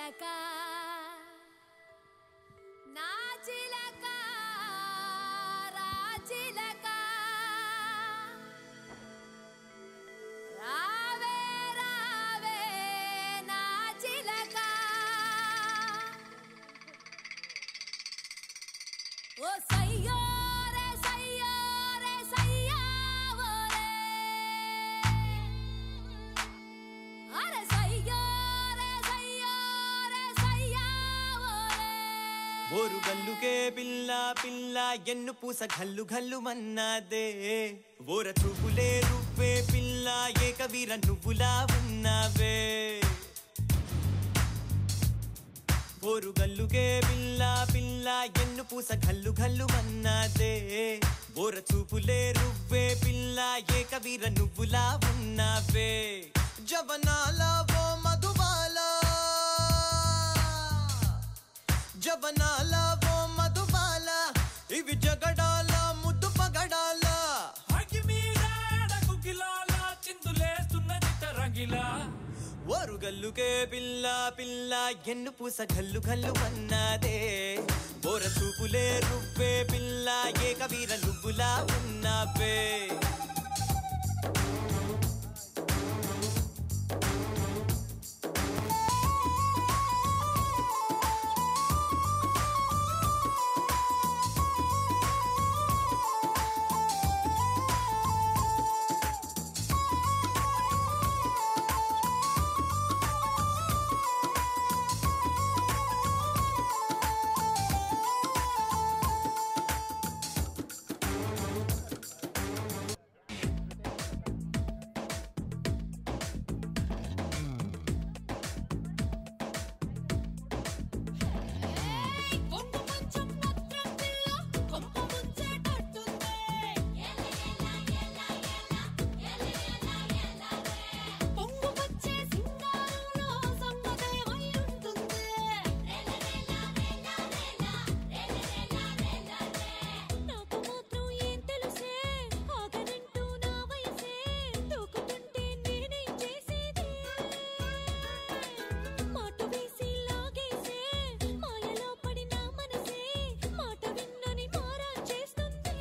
చిలక నా చిలక రా చిలక రావే రావే నా చిలక ఓ సయ్యో రే సయ్యో రే సయ్యా ఓరే అరే సయ్యో రే సయ్యో రే సయ్యా ఓరే ఓరు గల్లుకే పిల్ల పిల్ల ఎన్ను పూస గల్లు గల్లు మన్నాదే ఓర చూపులే రువ్వే పిల్ల ఏకవీర నువ్వులా ఉన్నావే ఓరు గల్లుకే పిల్ల పిల్ల ఎన్ను పూస గల్లు గల్లు మన్నాదే ఓర చూపులే రువ్వే పిల్ల ఏకవీర నువ్వులా ఉన్నావే జవనాల ఓ మధుబాలా జవనాల ఓ మధుబాల ఇవి జగడాల ముద్దు పగడాల అగిమీరాడ గుగ్గిలాల చిందులేస్తున్న చిట్ట రంగిలా ఓరు గల్లుకే పిల్ల పిల్ల ఎన్ను పూస గల్లు గల్లు అన్నదే ఓర చూపులే రువ్వే పిల్ల ఏ కవీర నువ్వులా ఉన్నావే కొంగు మంచం పత్రం పిల్ల కొంప ముంచేటట్టుంది పొంగు వచ్చే సింగారంలో సంగతే అయి ఉంటుంది నాకు మాత్రం ఏం తెలుసే ఆగనంటూ నా వయసే దూకుతుంటే నేనేం చేసేది మాట వేసి లాగేసే మాయలో పడిన మనసే మాట విన్నని మారా చేస్తుంది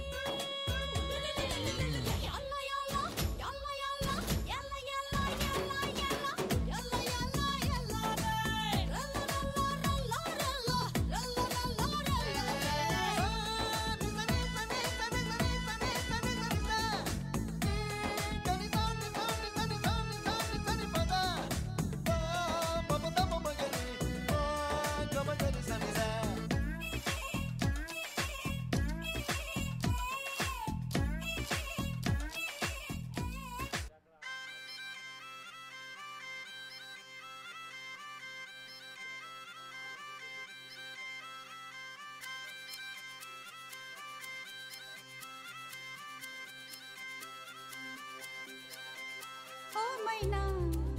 యల్ల యల్ల యల్ల యల్ల యల్ల యల్ల యల్ల యల్ల యల్ల యల్ల యల్ల రే రల్ల రల్ల రల్ల రల్ల రల్ల ఓ మైనా